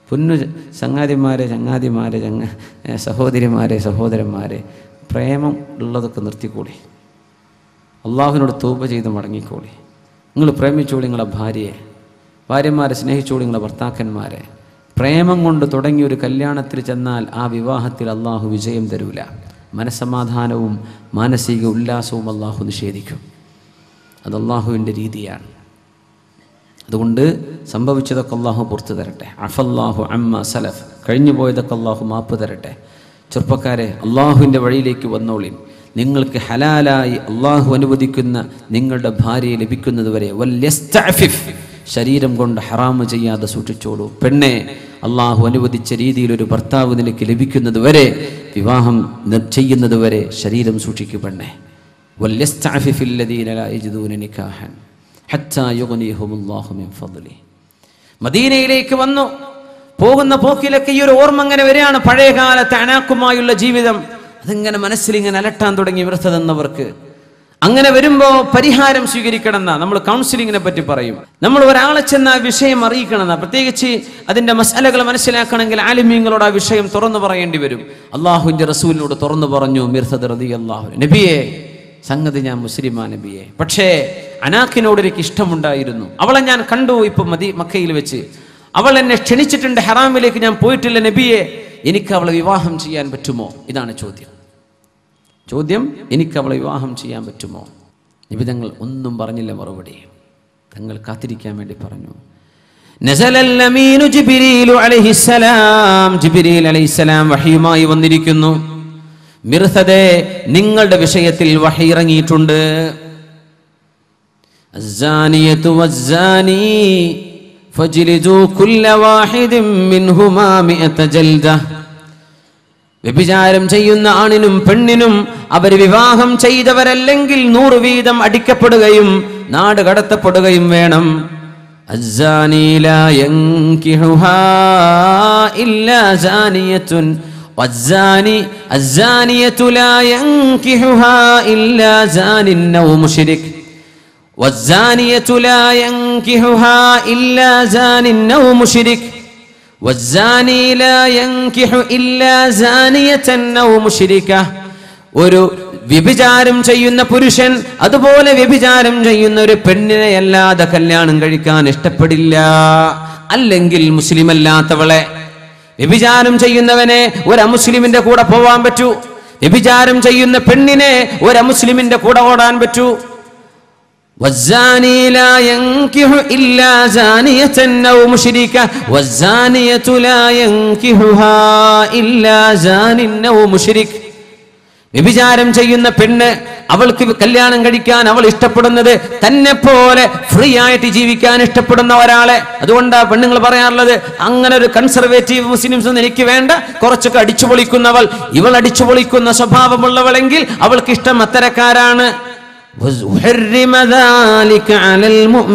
പൊന്നു ചങ്ങാതിമാരെ ചങ്ങാതിമാരെ ചങ്ങ ഏ, സഹോദരിമാരെ സഹോദരന്മാരെ പ്രേമം ഉള്ളതൊക്കെ നിർത്തിക്കൂടി അള്ളാഹുവിനോട് തൂപ ചെയ്ത് മടങ്ങിക്കോളി നിങ്ങൾ പ്രേമിച്ചോളി നിങ്ങളെ ഭാര്യയെ ഭാര്യമാരെ സ്നേഹിച്ചോളി നിങ്ങളെ ഭർത്താക്കന്മാരെ പ്രേമം കൊണ്ട് തുടങ്ങിയ ഒരു കല്യാണത്തിൽ ചെന്നാൽ ആ വിവാഹത്തിൽ അള്ളാഹു വിജയം തരൂല മനസമാധാനവും മാനസിക ഉല്ലാസവും അള്ളാഹു നിഷേധിക്കും അത് അള്ളാഹുവിൻ്റെ രീതിയാണ് അതുകൊണ്ട് സംഭവിച്ചതൊക്കെ അള്ളാഹു പുറത്തു തരട്ടെ അഫല്ലാഹു അമ്മ സലഫ് കഴിഞ്ഞു പോയതൊക്കെ അള്ളാഹു മാപ്പ് തരട്ടെ ചെറുപ്പക്കാരെ അള്ളാഹുവിൻ്റെ വഴിയിലേക്ക് വന്നോളിൻ നിങ്ങൾക്ക് ഹലാലായി അള്ളാഹു അനുവദിക്കുന്ന നിങ്ങളുടെ ഭാര്യയെ ലഭിക്കുന്നത് വരെ വല്യസ്തഅഫിഫ്. ശരീരം കൊണ്ട് ഹറാമ് ചെയ്യാതെ സൂക്ഷിച്ചോളൂ പെണ്ണെ അള്ളാഹു അനുവദിച്ച രീതിയിൽ ഒരു ഭർത്താവ് നിനക്ക് ലഭിക്കുന്നത് വരെ വിവാഹം നി- ചെയ്യുന്നത് വരെ ശരീരം സൂക്ഷിക്കു പെണ്ണെ വല്യസ്തഅഫിഫ് الذين لا يجدون نكاحا حتى يغنيهم الله من فضله മദീനയിലേക്ക് വന്നു പോകുന്ന പോക്കിലൊക്കെ ഈ ഒരു ഓർമ്മ അങ്ങനെ വരികയാണ് പഴയ കാലത്തെ അനാക്കുമായുള്ള ജീവിതം അതിങ്ങനെ മനസ്സിൽ ഇങ്ങനെ അലട്ടാൻ തുടങ്ങി വൃത്തതെന്നവർക്ക് അങ്ങനെ വരുമ്പോൾ പരിഹാരം സ്വീകരിക്കണം എന്നാ നമ്മൾ കൗൺസിലിങ്ങിനെ പറ്റി പറയും നമ്മൾ ഒരാളെ ചെന്ന് ആ വിഷയം അറിയിക്കണം എന്നാ പ്രത്യേകിച്ച് അതിന്റെ മസാലകൾ മനസ്സിലാക്കണമെങ്കിൽ ആലിമീങ്ങളോട് ആ വിഷയം തുറന്നു പറയേണ്ടി വരും അള്ളാഹുവിന്റെ റസൂലിനോട് തുറന്നു പറഞ്ഞു മിർസദ് റതി അള്ളാഹു നബിയെ സംഗതി ഞാൻ മുസ്ലിമാ നബിയെ പക്ഷേ അനാഖിനോട് എനിക്ക് ഇഷ്ടമുണ്ടായിരുന്നു അവളെ ഞാൻ കണ്ടു ഇപ്പൊ മതി മക്കയിൽ വെച്ച് അവൾ എന്നെ ക്ഷണിച്ചിട്ടുണ്ട് ഹറാമിലേക്ക് ഞാൻ പോയിട്ടില്ല നബിയെ എനിക്ക് അവളെ വിവാഹം ചെയ്യാൻ പറ്റുമോ ഇതാണ് ചോദ്യം ചോദ്യം എനിക്ക് അവളെ വിവാഹം ചെയ്യാൻ പറ്റുമോ നബി തങ്ങൾ ഒന്നും പറഞ്ഞില്ല മറുപടി തങ്ങൾ കാത്തിരിക്കാൻ വേണ്ടി പറഞ്ഞു നസലൽ അമീനു ജിബ്രീലു അലൈഹിസ്സലാം ജിബ്രീൽ അലൈഹിസ്സലാം വഹിയുമായി വന്നിരിക്കുന്നു മിർഹദേ നിങ്ങളുടെ വിഷയത്തിൽ വഹി ഇറങ്ങിയിട്ടുണ്ട് الزانية والزاني فاجلدوا كل واحد منهما مئة جلدة വ്യഭിചാരം ചെയ്യുന്ന ആണിനും പെണ്ണിനും അവർ വിവാഹം ചെയ്തവരല്ലെങ്കിൽ നൂറ് വീതം അടിക്കപ്പെടുകയും നാട് കടത്തപ്പെടുകയും വേണം الزاني لا ينكحها إلا زانية والزاني الزانية لا ينكحها إلا زان أو مشرك والزانية لا ينكحها إلا زان أو مشرك والزاني لا ينكح إلا زانية أو مشركة ഒരു വ്യഭിചാരം ചെയ്യുന്ന പുരുഷൻ അതുപോലെ വ്യഭിചാരം ചെയ്യുന്ന ഒരു പെണ്ണിനെ അല്ലാതെ കല്യാണം കഴിക്കാൻ ഇഷ്ടപ്പെടില്ല അല്ലെങ്കിൽ മുസ്ലിം അല്ലാത്തവളെ വ്യഭിചാരം ചെയ്യുന്നവനെ ഒരു അമുസ്ലിമിന്റെ കൂടെ പോവാൻ പറ്റൂ വ്യഭിചാരം ചെയ്യുന്ന പെണ്ണിനെ ഒരു അമുസ്ലിമിന്റെ കൂടെ ഓടാൻ പറ്റൂ والزاني لا ينكح إلا زانية أو مشركة والزانية لا ينكحها إلا زان أو مشرك വ്യഭിചാരം ചെയ്യുന്ന പെണ്ണ് അവൾക്ക് കല്യാണം കഴിക്കാൻ അവൾ ഇഷ്ടപ്പെടുന്നത് തന്നെ പോലെ ഫ്രീ ആയിട്ട് ജീവിക്കാൻ ഇഷ്ടപ്പെടുന്ന ഒരാളെ അതുകൊണ്ടാ പെണ്ണുങ്ങൾ പറയാറുള്ളത് അങ്ങനെ ഒരു കൺസർവേറ്റീവ് മുസ്ലിംസ് ഒന്നും എനിക്ക് വേണ്ട കുറച്ചൊക്കെ അടിച്ചു പൊളിക്കുന്നവൾ ഇവൾ അടിച്ചു പൊളിക്കുന്ന സ്വഭാവമുള്ളവളെങ്കിൽ അവൾക്ക് ഇഷ്ടം അത്തരക്കാരാണ് وحرم ذلك على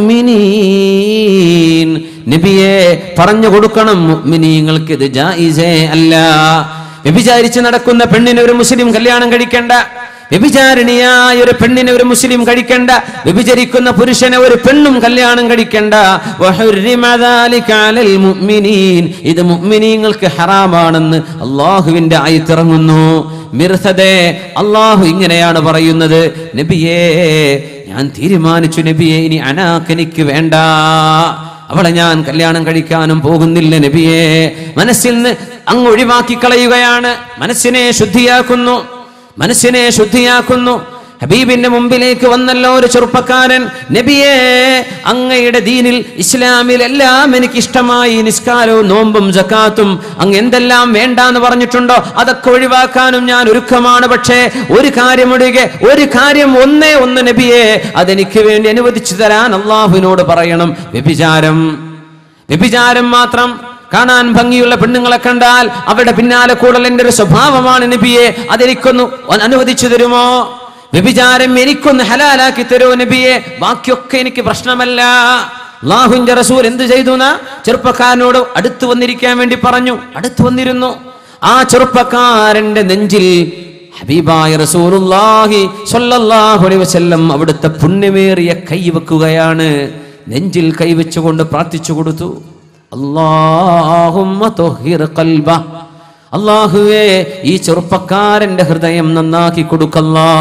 المؤمنين നബിയെ പറഞ്ഞു കൊടുക്കണം മുഅ്മിനീങ്ങൾക്ക് ഇത് ജായിസേ അല്ല വ്യഭിചാരിച്ച് നടക്കുന്ന പെണ്ണിന് ഒരു മുസ്ലിം കല്യാണം കഴിക്കണ്ട വ്യഭിചാരിണിയായ ഒരു പെണ്ണിനെ ഒരു മുസ്ലിം കഴിക്കണ്ട വ്യഭിചരിക്കുന്ന പുരുഷനെ ഒരു പെണ്ണും കല്യാണം കഴിക്കണ്ട വഹുരിമ ذلك على المؤمنين. ഇത് മുഅ്മിനീങ്ങൾക്ക് ഹറാമാണെന്ന് അള്ളാഹുവിന്റെ ആയത്തിറങ്ങുന്നു മിർഹദേ അള്ളാഹു ഇങ്ങനെയാണ് പറയുന്നത് നബിയേ ഞാൻ തീരുമാനിച്ചു നബിയെ ഇനി അനാക്കനിക്ക് വേണ്ട അവളെ ഞാൻ കല്യാണം കഴിക്കാനും പോകുന്നില്ല നബിയെ മനസ്സിൽ നിന്ന് അങ്ങ് ഒഴിവാക്കി കളയുകയാണ് മനസ്സിനെ ശുദ്ധിയാക്കുന്നു മനസ്സിനെ ശുദ്ധിയാക്കുന്നു ഹബീബിന്റെ മുമ്പിലേക്ക് വന്നല്ലോ ഒരു ചെറുപ്പക്കാരൻ നബിയെ അങ്ങയുടെ ദീനിൽ ഇസ്ലാമിൽ എല്ലാം എനിക്ക് ഇഷ്ടമായി നിസ്കാരവും നോമ്പും ജക്കാത്തും അങ്ങ് എന്തെല്ലാം വേണ്ട എന്ന് പറഞ്ഞിട്ടുണ്ടോ അതൊക്കെ ഒഴിവാക്കാനും ഞാൻ ഒരുക്കമാണ് പക്ഷേ ഒരു കാര്യം ഒഴികെ ഒരു കാര്യം ഒന്നേ ഒന്ന് നബിയെ അതെനിക്ക് വേണ്ടി അനുവദിച്ചു തരാൻ അള്ളാഹുവിനോട് പറയണം വ്യഭിചാരം വ്യഭിചാരം മാത്രം കാണാൻ ഭംഗിയുള്ള പെണ്ണുങ്ങളെ കണ്ടാൽ അവരുടെ പിന്നാലെ കൂടൽ എന്റെ ഒരു സ്വഭാവമാണ് നബിയെ അതെനിക്കൊന്ന് അനുവദിച്ചു തരുമോ വ്യഭിചാരം എനിക്കൊന്ന് ഹലാലാക്കി തരുമോ നബിയെ ബാക്കിയൊക്കെ എനിക്ക് പ്രശ്നമല്ല അള്ളാഹുവിന്റെ റസൂൽ എന്ത് ചെയ്തു എന്നാ ചെറുപ്പക്കാരനോട് അടുത്ത് വന്നിരിക്കാൻ വേണ്ടി പറഞ്ഞു അടുത്ത് വന്നിരുന്നു ആ ചെറുപ്പക്കാരന്റെ നെഞ്ചിൽ ഹബീബായ റസൂലുള്ളാഹി സ്വല്ലല്ലാഹു അലൈഹി വസല്ലം അവിടുത്തെ പുണ്യമേറിയ കൈ വെക്കുകയാണ് നെഞ്ചിൽ കൈവച്ചുകൊണ്ട് പ്രാർത്ഥിച്ചു കൊടുത്തു അല്ലാഹുമ്മ തുഹിർ ഖൽബ അള്ളാഹുവേ ഈ ചെറുപ്പക്കാരന്റെ ഹൃദയം നന്നാക്കി കൊടുക്കല്ലാ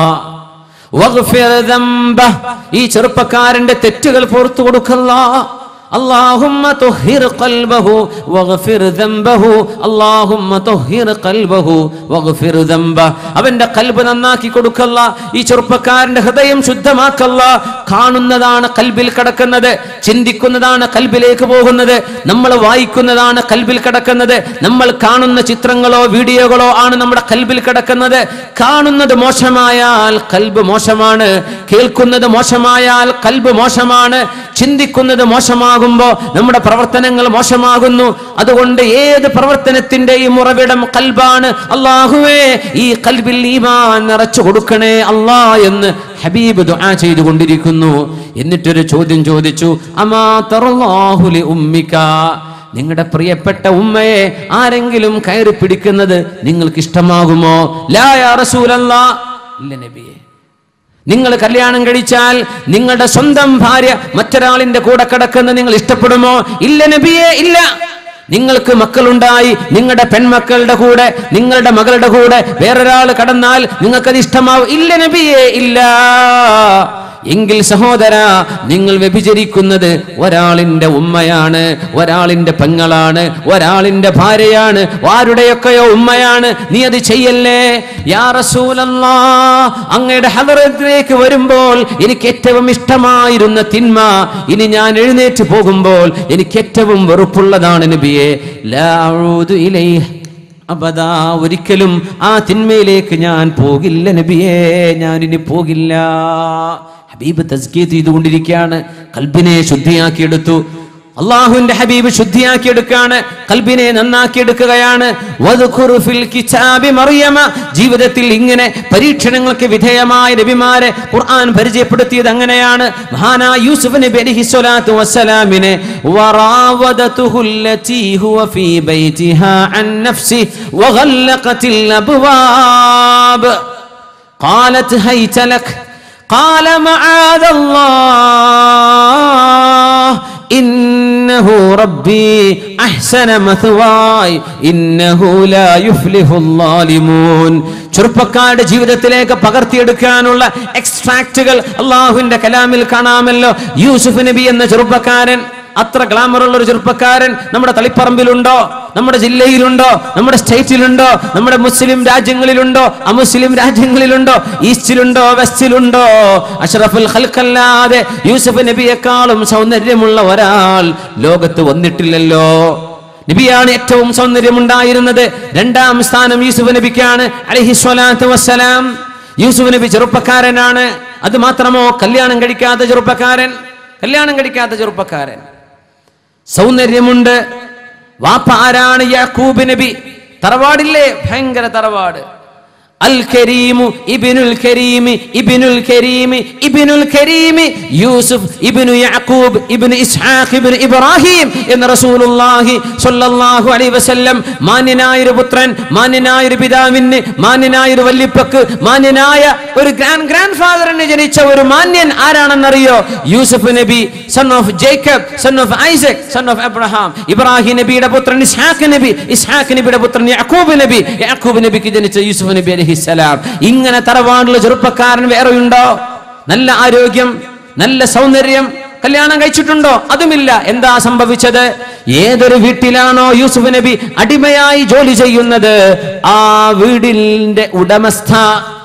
വഗ്ഫിർ ദംബ ഈ ചെറുപ്പക്കാരന്റെ തെറ്റുകൾ പുറത്തു കൊടുക്കല്ലാ اللهم طهر قلبه واغفر ذنبه اللهم طهر قلبه واغفر ذنبه അവന്റെ കൽബ് നന്നാക്കി കൊടുക്കല്ല ഈ ചെറുപ്പക്കാരന്റെ ഹൃദയം ശുദ്ധമാക്കല്ല കാണുന്നതാണ് കൽബിൽ കിടക്കുന്നത് ചിന്തിക്കുന്നതാണ് കൽബിലേക്ക് പോകുന്നത് നമ്മൾ വായിക്കുന്നതാണ് കൽബിൽ കിടക്കുന്നത് നമ്മൾ കാണുന്ന ചിത്രങ്ങളോ വീഡിയോകളോ ആണ് നമ്മുടെ കൽബിൽ കിടക്കുന്നത് കാണുന്നത് മോശമായാൽ കൽബ് മോശമാണ് കേൾക്കുന്നത് മോശമായാൽ കൽബ് മോശമാണ് ചിന്തിക്കുന്നത് മോശമാകുമ്പോ നമ്മുടെ പ്രവർത്തനങ്ങൾ മോശമാകുന്നു അതുകൊണ്ട് ഏത് പ്രവർത്തനത്തിന്റെയും ഉറവിടം കൽബാണ് അള്ളാഹുവേ ഈ കൽബിൽ ഈമാൻ നിറച്ചു കൊടുക്കണേ അല്ലാ എന്ന് ഹബീബ് ദുആ ചെയ്തുകൊണ്ടിരിക്കുന്നു എന്നിട്ടൊരു ചോദ്യം ചോദിച്ചു അമാ തറല്ലാഹുലി ഉമ്മിക നിങ്ങളുടെ പ്രിയപ്പെട്ട ഉമ്മയെ ആരെങ്കിലും കയറി പിടിക്കുന്നത് നിങ്ങൾക്ക് ഇഷ്ടമാകുമോ ലാ യാ റസൂലല്ലാ ഇല്ല നബിയെ നിങ്ങൾ കല്യാണം കഴിച്ചാൽ നിങ്ങളുടെ സ്വന്തം ഭാര്യ മറ്റൊരാളിന്റെ കൂടെ കിടക്കുന്ന നിങ്ങൾ ഇഷ്ടപ്പെടുമോ ഇല്ല നബിയെ ഇല്ല നിങ്ങൾക്ക് മക്കളുണ്ടായി നിങ്ങളുടെ പെൺമക്കളുടെ കൂടെ നിങ്ങളുടെ മകളുടെ കൂടെ വേറൊരാൾ കടന്നാൽ നിങ്ങൾക്കത് ഇഷ്ടമാവും ഇല്ല നബിയെ ഇല്ല എങ്കിൽ സഹോദര നിങ്ങൾ വ്യഭിചരിക്കുന്നത് ഒരാളിന്റെ ഉമ്മയാണ് ഒരാളിന്റെ പെങ്ങളാണ് ഒരാളിന്റെ ഭാര്യയാണ് ആരുടെയൊക്കെയോ ഉമ്മയാണ് നീ അത് ചെയ്യല്ലേ യാ റസൂലല്ലാ അങ്ങയുടെ ഹദറത്തിലേക്ക് വരുമ്പോൾ എനിക്ക് ഏറ്റവും ഇഷ്ടമായിരുന്ന തിന്മ ഇനി ഞാൻ എഴുന്നേറ്റ് പോകുമ്പോൾ എനിക്ക് ഏറ്റവും വെറുപ്പുള്ളതാണ് നബിയെ ലാ അഊദു ഇലൈഹ് അബദാ ഒരിക്കലും ആ തിന്മയിലേക്ക് ഞാൻ പോകില്ല നബിയേ ഞാൻ ഇനി പോകില്ല ഹബീബ് തസ്കീത് ചെയ്തുകൊണ്ടിരിക്കുകയാണ് കൽബിനെ ശുദ്ധിയാക്കിയെടുത്തു അള്ളാഹുവിന്റെ ഹബീബ് ശുദ്ധിയാക്കിയെടുക്കുകയാണ് കൽബിനെ നന്നാക്കിയെടുക്കുകയാണ് വദ്കുറു ഫിൽ കിതാബി മറിയമ ജീവിതത്തിൽ ഇങ്ങനെ പരീക്ഷണങ്ങൾക്ക് വിധേയമായ നബിമാരെ ഖുർആൻ പരിചയപ്പെടുത്തിയത് അങ്ങനെയാണ് മഹാനായ യൂസുഫ് നബി അലൈഹി സ്വലാത്തു വസ്സലാമിനെ വറാവദതുഹു അല്ലതി ഹുവ ഫീ ബൈതിഹാ അൻ നഫ്സി വഗല്ലഖത്തിൽ അബ്വാബ് قالت هيت لك قال معاذ الله إنه ربي أحسن مثواي إنه لا يفلح الظالمون ചെറുപ്പക്കാരുടെ ജീവിതത്തിലേക്ക് പകർത്തിയെടുക്കാനുള്ള എക്സ്ട്രാക്റ്റുകൾ അള്ളാഹുവിന്റെ കലാമിൽ കാണാമല്ലോ യൂസുഫ് നബി എന്ന ചെറുപ്പക്കാരൻ അത്ര ഗ്ലാമർ ഉള്ള ഒരു ചെറുപ്പക്കാരൻ നമ്മുടെ തളിപ്പറമ്പിലുണ്ടോ നമ്മുടെ ജില്ലയിലുണ്ടോ നമ്മുടെ സ്റ്റേറ്റിലുണ്ടോ നമ്മുടെ മുസ്ലിം രാജ്യങ്ങളിലുണ്ടോ അമുസ്ലിം രാജ്യങ്ങളിലുണ്ടോ ഈസ്റ്റിലുണ്ടോ വെസ്റ്റിലുണ്ടോ അഷ്റഫുൽ ഖൽക്കല്ലാതെ യൂസുഫ് നബിയെക്കാളും സൗന്ദര്യമുള്ള ഒരാൾ ലോകത്ത് വന്നിട്ടില്ലല്ലോ നബിയാണ് ഏറ്റവും സൗന്ദര്യമുണ്ടായിരുന്നത് രണ്ടാം സ്ഥാനം യൂസുഫ് നബിക്കാണ് അലഹി സ്വലാത്തു വസ്സലാം യൂസുഫ് നബി ചെറുപ്പക്കാരനാണ് അത് മാത്രമോ കല്യാണം കഴിക്കാത്ത ചെറുപ്പക്കാരൻ കല്യാണം കഴിക്കാത്ത ചെറുപ്പക്കാരൻ സൗന്ദര്യമുണ്ട് വാപ്പ ആരാണ് യാക്കൂബ് നബി തറവാടില്ലേ ഭയങ്കര തറവാട് അൽ കരീമു ഇബിനുൽ കരീമി ഇബിനുൽ കരീമി ഇബിനുൽ കരീമി യൂസുഫ് ഇബ്നു യാക്കൂബ് ഇബ്നു ഇസ്ഹാഖ് ഇബ്നു ഇബ്രാഹിം എന്ന റസൂലുള്ളാഹി സ്വല്ലല്ലാഹു അലൈഹി വസല്ലം മാന്യനായ ഒരു പുത്രൻ മാന്യനായ ഒരു പിതാവിന് മാന്യനായ ഒരു വല്ലിപ്പക്ക് മാന്യനായ ഒരു ഗ്രാൻഡ് ഗ്രാൻഡ് ഫാദറിന് ജനിച്ച ഒരു മാന്യൻ ആരാണെന്നറിയോ യൂസുഫ് നബി son of Jacob son of Isaac son of Abraham Ibrahim നബിയുടെ പുത്രൻ ഇസ്ഹാഖ് നബി ഇസ്ഹാഖ് നബിയുടെ പുത്രൻ യാക്കൂബ് നബി യാക്കൂബ് നബിക്ക് ജനിച്ച യൂസുഫ് നബി അലൈഹിസ്സലാം ഇങ്ങനെ തറവാടുള്ള ചെറുപ്പക്കാരൻ വേറെ ഉണ്ടോ നല്ല ആരോഗ്യം നല്ല സൗന്ദര്യം കല്യാണം കഴിച്ചിട്ടുണ്ടോ അതുമില്ല എന്താ സംഭവിച്ചത് ഏതൊരു വീട്ടിലാണോ യൂസുഫ് നബി അടിമയായി ജോലി ചെയ്യുന്നത് ആ വീടിന്റെ ഉടമസ്ഥ